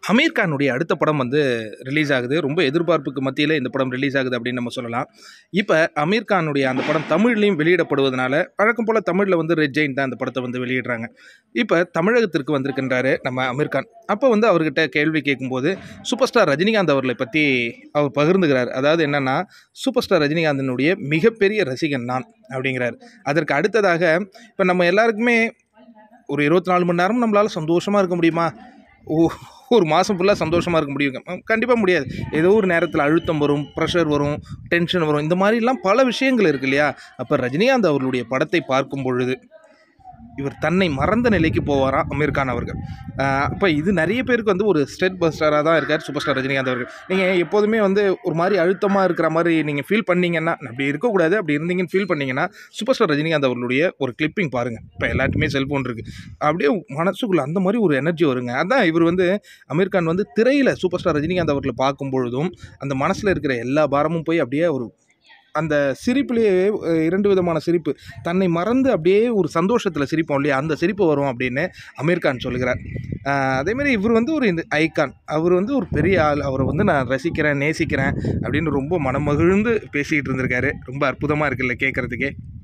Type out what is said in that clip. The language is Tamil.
அமீர் கானுடைய அடுத்த படம் வந்து ரிலீஸ் ஆகுது ரொம்ப எதிர்பார்ப்புக்கு மத்தியில் இந்த படம் ரிலீஸ் ஆகுது அப்படின்னு நம்ம சொல்லலாம் இப்போ அமீர் கானுடைய அந்த படம் தமிழ்லையும் வெளியிடப்படுவதனால வழக்கம் போல் தமிழில் வந்து ரெட் ஜெயின் தான் அந்த படத்தை வந்து வெளியிடுறாங்க இப்போ தமிழகத்திற்கு வந்திருக்கின்றாரு நம்ம அமீர் கான் அப்போ வந்து அவர்கிட்ட கேள்வி கேட்கும்போது சூப்பர் ஸ்டார் ரஜினிகாந்த் அவர்களை பற்றி அவர் பகிர்ந்துகிறார் அதாவது என்னென்னா சூப்பர் ஸ்டார் ரஜினிகாந்தினுடைய மிகப்பெரிய ரசிகன் நான் அப்படிங்கிறார் அதற்கு அடுத்ததாக இப்போ நம்ம எல்லாருக்குமே ஒரு இருபத்தி நாலு மணி நேரம் நம்மளால் சந்தோஷமாக இருக்க முடியுமா ஓ ஒரு மாதம் ஃபுல்லாக சந்தோஷமாக இருக்க முடியும் கண்டிப்பாக முடியாது ஏதோ ஒரு நேரத்தில் அழுத்தம் வரும் ப்ரெஷர் வரும் டென்ஷன் வரும் இந்த மாதிரிலாம் பல விஷயங்கள் இருக்கு இல்லையா அப்போ ரஜினிகாந்த் அவர்களுடைய படத்தை பார்க்கும் பொழுது இவர் தன்னை மறந்த நிலைக்கு போவாராம் அமீர் கான் அவர்கள் அப்போ இது நிறைய பேருக்கு வந்து ஒரு ஸ்டெட் பஸ்டராக தான் இருக்கார் சூப்பர் ஸ்டார் ரஜினிகாந்த் அவர்கள் நீங்கள் எப்போதுமே வந்து ஒரு மாதிரி அழுத்தமாக இருக்கிற மாதிரி நீங்கள் ஃபீல் பண்ணீங்கன்னா அப்படி இருக்கக்கூடாது அப்படி இருந்தீங்கன்னு ஃபீல் பண்ணீங்கன்னா சூப்பர் ஸ்டார் ரஜினிகாந்த் அவர்களுடைய ஒரு கிளிப்பிங் பாருங்கள் இப்போ எல்லாத்துக்குமே செல்ஃபோன் இருக்குது அப்படியே மனசுக்குள்ளே அந்த மாதிரி ஒரு எனர்ஜி வருங்க அதான் இவர் வந்து அமீர் கான் வந்து திரையில் சூப்பர் ஸ்டார் ரஜினிகாந்த் அவர்களை பார்க்கும் பொழுதும் அந்த மனசில் இருக்கிற எல்லா பாரமும் போய் அப்படியே ஒரு அந்த சிரிப்புலேயே அஹ், இரண்டு விதமான சிரிப்பு தன்னை மறந்து அப்படியே ஒரு சந்தோஷத்தில் சிரிப்போம் இல்லையா அந்த சிரிப்பு வரும் அப்படின்னு அமீர் கான் சொல்லுகிறார் ஆஹ், அதேமாதிரி இவர் வந்து ஒரு இந்த ஐகான் அவர் வந்து ஒரு பெரிய ஆள் அவரை வந்து நான் ரசிக்கிறேன் நேசிக்கிறேன் அப்படின்னு ரொம்ப மனமகிழ்ந்து பேசிக்கிட்டு இருந்திருக்காரு ரொம்ப அற்புதமாக இருக்குல்ல கேட்குறதுக்கே